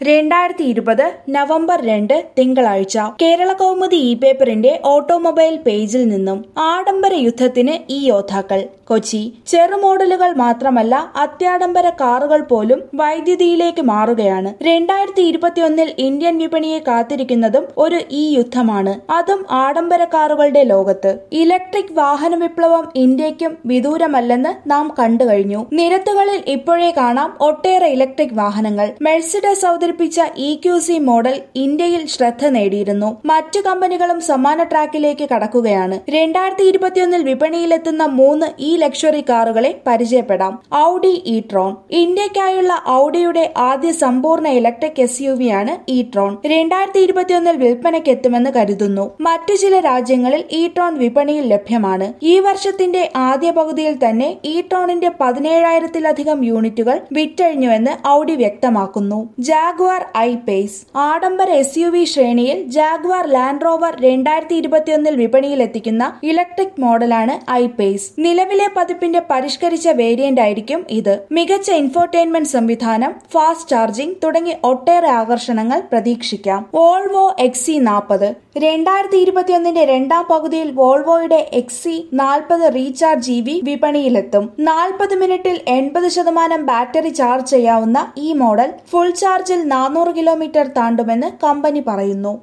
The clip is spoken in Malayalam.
രണ്ടായിരത്തി ഇരുപത് നവംബർ രണ്ട് തിങ്കളാഴ്ച കേരള കൗമുദി ഇ പേപ്പറിന്റെ ഓട്ടോമൊബൈൽ പേജിൽ നിന്നും ആഡംബര യുദ്ധത്തിന് ഈ യോദ്ധാക്കൾ കൊച്ചി ചെറുമോഡലുകൾ മാത്രമല്ല അത്യാഡംബര കാറുകൾ പോലും വൈദ്യുതിയിലേക്ക് മാറുകയാണ് രണ്ടായിരത്തി ഇരുപത്തിയൊന്നിൽ ഇന്ത്യൻ വിപണിയെ കാത്തിരിക്കുന്നതും ഒരു ഈ യുദ്ധമാണ് അതും ആഡംബര കാറുകളുടെ ലോകത്ത് ഇലക്ട്രിക് വാഹന വിപ്ലവം ഇന്ത്യക്കും വിദൂരമല്ലെന്ന് നാം കണ്ടു കഴിഞ്ഞു നിരത്തുകളിൽ ഇപ്പോഴേ കാണാം ഒട്ടേറെ ഇലക്ട്രിക് വാഹനങ്ങൾ മെഴ്സിഡസ് അവതരിപ്പിച്ച ഇ ക്യു സി മോഡൽ ഇന്ത്യയിൽ ശ്രദ്ധ നേടിയിരുന്നു മറ്റു കമ്പനികളും സമാന ട്രാക്കിലേക്ക് കടക്കുകയാണ് രണ്ടായിരത്തി ഇരുപത്തിയൊന്നിൽ വിപണിയിലെത്തുന്ന മൂന്ന് ഈ ലക്ഷറി കാറുകളെ പരിചയപ്പെടാം ഔഡി ഇ ട്രോൺ ഇന്ത്യക്കായുള്ള ഔഡിയുടെ ആദ്യ സമ്പൂർണ്ണ ഇലക്ട്രിക് എസ് യു വി ആണ് ഇ ട്രോൺ രണ്ടായിരത്തി ഇരുപത്തിയൊന്നിൽ വിൽപ്പനയ്ക്ക് എത്തുമെന്ന് കരുതുന്നു മറ്റു ചില രാജ്യങ്ങളിൽ ഇ ട്രോൺ വിപണിയിൽ ലഭ്യമാണ് ഈ വർഷത്തിന്റെ ആദ്യ പകുതിയിൽ തന്നെ ഇ ട്രോണിന്റെ പതിനേഴായിരത്തിലധികം യൂണിറ്റുകൾ വിറ്റഴിഞ്ഞുവെന്ന് ഔഡി വ്യക്തമാക്കുന്നു ജാഗ്വാർ ഐ പേസ് ആഡംബര എസ് യു വി ശ്രേണിയിൽ ജാഗ്വാർ ലാൻഡ് റോവർ രണ്ടായിരത്തി ഇരുപത്തിയൊന്നിൽ വിപണിയിലെത്തിക്കുന്ന ഇലക്ട്രിക് മോഡലാണ് ഐ പേസ് നിലവിലെ പതിപ്പിന്റെ പരിഷ്കരിച്ച വേരിയന്റ് ആയിരിക്കും ഇത് മികച്ച ഇൻഫോർടൈൻമെന്റ് സംവിധാനം ഫാസ്റ്റ് ചാർജിംഗ് തുടങ്ങി ഒട്ടേറെ ആകർഷണങ്ങൾ പ്രതീക്ഷിക്കാം വോൾവോ എക്സി നാൽപ്പത് രണ്ടായിരത്തി ഇരുപത്തിയൊന്നിന്റെ രണ്ടാം പകുതിയിൽ വോൾവോയുടെ എക്സി നാൽപ്പത് റീചാർജ് ജി ബി വിപണിയിലെത്തും നാൽപ്പത് മിനിറ്റിൽ എൺപത് ശതമാനം ബാറ്ററി ചാർജ് ചെയ്യാവുന്ന ഈ മോഡൽ ഫുൾ ചാർജിൽ നാനൂറ് കിലോമീറ്റർ താണ്ടുമെന്ന് കമ്പനി പറയുന്നു